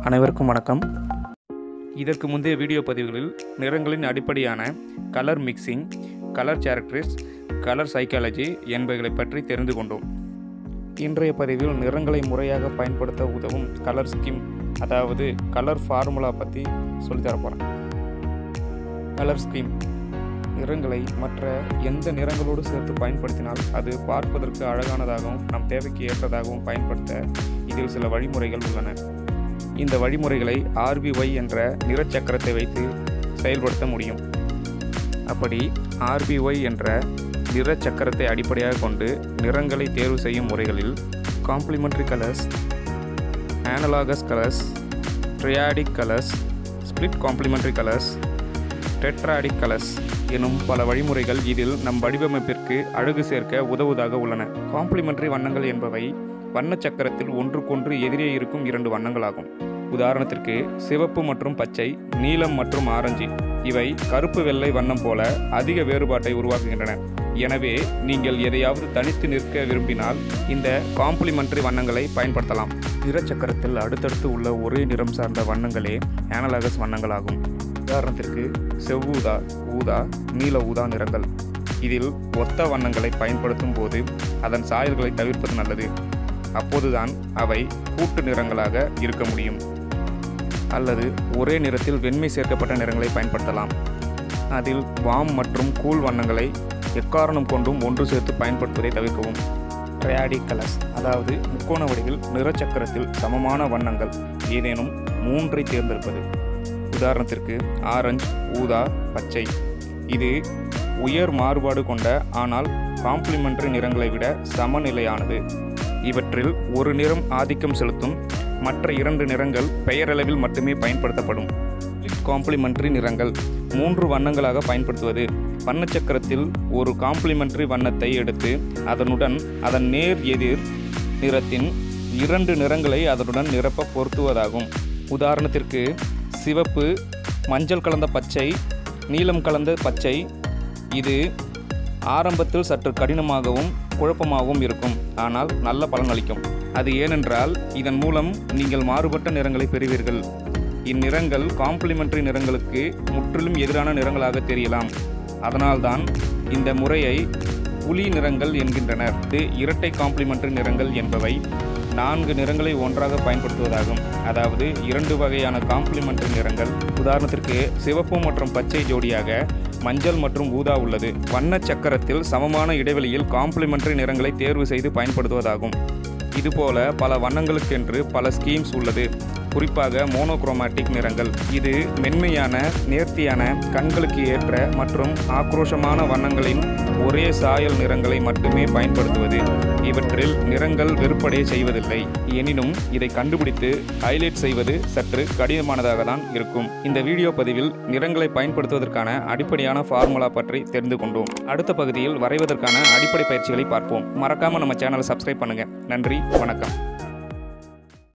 அனைவருக்கும் வணக்கம் இதற்கு முந்தைய வீடியோ பதிவுகளில் நிறங்களின் அடிப்படையான colour mixing colour characteristics colour psychology என்பவைகளை பற்றி தெரிந்து கொண்டோம் இன்றைய பதிவில் நிறங்களை முறையாக பயன்படுத்த உதவும் கலர் ஸ்கீம் அதாவது கலர் ஃபார்முலா பற்றி சொல்லித்தர போகிறேன் கலர் ஸ்கீம் நிறங்களை மற்ற எந்த நிறங்களோடு சேர்த்து பயன்படுத்தினால் அது பார்ப்பதற்கு அழகானதாகவும் நம் தேவைக்கு ஏற்றதாகவும் பயன்படுத்த இதில் சில வழிமுறைகள் உள்ளன இந்த வழிமுறைகளை ஆர்பிஒய் என்ற நிறச்சக்கரத்தை வைத்து செயல்படுத்த முடியும் அப்படி ஆர்பிஒய் என்ற நிறச்சக்கரத்தை அடிப்படையாக கொண்டு நிறங்களை தேர்வு செய்யும் முறைகளில் complementary colours analogous colours triadic colours split complementary colours tetradic colours எனும் பல வழிமுறைகள் இதில் நம் வடிவமைப்பிற்கு அழகு சேர்க்க உதவுவதாக உள்ளன காம்ப்ளிமெண்ட்ரி வண்ணங்கள் என்பவை வண்ணச் சக்கரத்தில் ஒன்றுக்கொன்று எதிரே இருக்கும் இரண்டு வண்ணங்களாகும் உதாரணத்திற்கு சிவப்பு மற்றும் பச்சை நீலம் மற்றும் ஆரஞ்சு இவை கருப்பு வெள்ளை வண்ணம் போல அதிக வேறுபாட்டை உருவாக்குகின்றன எனவே நீங்கள் எதையாவது தனித்து நிற்க விரும்பினால் இந்த காம்ப்ளிமெண்ட்ரி வண்ணங்களை பயன்படுத்தலாம் நிறச்சக்கரத்தில் அடுத்தடுத்து உள்ள ஒரே நிறம் சார்ந்த வண்ணங்களே ஆனலாகஸ் வண்ணங்களாகும் உதாரணத்திற்கு செவ்வூதா ஊதா நீல ஊதா நிறங்கள் இதில் ஒத்த வண்ணங்களை பயன்படுத்தும் போது அதன் சாயல்களை தவிர்ப்பது நல்லது அப்போதுதான் அவை கூட்டு நிறங்களாக இருக்க முடியும் அல்லது ஒரே நிறத்தில் வெண்மை சேர்க்கப்பட்ட நிறங்களை பயன்படுத்தலாம் அதில் வாம் மற்றும் கூல் வண்ணங்களை எக்காரணம் கொண்டும் ஒன்று சேர்த்து பயன்படுத்துவதை தவிர்க்கவும் ட்ரையாடிக் கலர்ஸ் அதாவது முக்கோண வடிவில் நிறச்சக்கரத்தில் சமமான வண்ணங்கள் ஏதேனும் மூன்றை தேர்ந்தெடுப்பது உதாரணத்திற்கு ஆரஞ்சு ஊதா பச்சை இது உயர் மாறுபாடு கொண்ட ஆனால் காம்ப்ளிமெண்டரி நிறங்களை விட சமநிலையானது இவற்றில் ஒரு நிறம் ஆதிக்கம் செலுத்தும் மற்ற இரண்டு நிறங்கள் பெயரளவில் மட்டுமே பயன்படுத்தப்படும் காம்ப்ளிமெண்டரி நிறங்கள் மூன்று வண்ணங்களாக பயன்படுத்துவது வண்ணச்சக்கரத்தில் ஒரு காம்ப்ளிமெண்டரி வண்ணத்தை எடுத்து அதனுடன் அதன் நேர் எதிர் நிறத்தின் இரண்டு நிறங்களை அதனுடன் நிரப்ப பொருத்துவதாகும் உதாரணத்திற்கு சிவப்பு மஞ்சள் கலந்த பச்சை நீலம் கலந்த பச்சை இது ஆரம்பத்தில் சற்று கடினமாகவும் குழப்பமாகவும் இருக்கும் ஆனால் நல்ல பலனளிக்கும் அது ஏனென்றால் இதன் மூலம் நீங்கள் மாறுபட்ட நிறங்களை பெறுவீர்கள் இந்நிறங்கள் காம்ப்ளிமெண்டரி நிறங்களுக்கு முற்றிலும் எதிரான நிறங்களாக தெரியலாம் அதனால்தான் இந்த முறையை புலி நிறங்கள் என்கின்றனர் இது இரட்டை காம்ப்ளிமெண்டரி நிறங்கள் என்பவை நான்கு நிறங்களை ஒன்றாக பயன்படுத்துவதாகும் அதாவது இரண்டு வகையான காம்ப்ளிமெண்டரி நிறங்கள் உதாரணத்திற்கு சிவப்பு மற்றும் பச்சை ஜோடியாக மஞ்சள் மற்றும் ஊதா உள்ளது வண்ண சக்கரத்தில் சமமான இடைவெளியில் காம்ப்ளிமெண்டரி நிறங்களை தேர்வு செய்து பயன்படுத்துவதாகும் இதுபோல பல வண்ணங்களுக்கென்று பல ஸ்கீம்ஸ் உள்ளது குறிப்பாக மோனோக்ரோமேட்டிக் நிறங்கள் இது மென்மையான நேர்த்தியான கண்களுக்கு ஏற்ற மற்றும் ஆக்ரோஷமான வண்ணங்களின் ஒரே சாயல் நிறங்களை மட்டுமே பயன்படுத்துவது இவற்றில் நிறங்கள் வெறுப்படைய செய்வதில்லை எனினும் இதை கண்டுபிடித்து ஹைலைட் செய்வது சற்று கடினமானதாக தான் இருக்கும் இந்த வீடியோ பதிவில் நிறங்களை பயன்படுத்துவதற்கான அடிப்படையான ஃபார்முலா பற்றி தெரிந்து கொண்டோம் அடுத்த பகுதியில் வரைவதற்கான அடிப்படை பயிற்சிகளை பார்ப்போம் மறக்காம நம்ம சேனலை சப்ஸ்கிரைப் பண்ணுங்க நன்றி வணக்கம்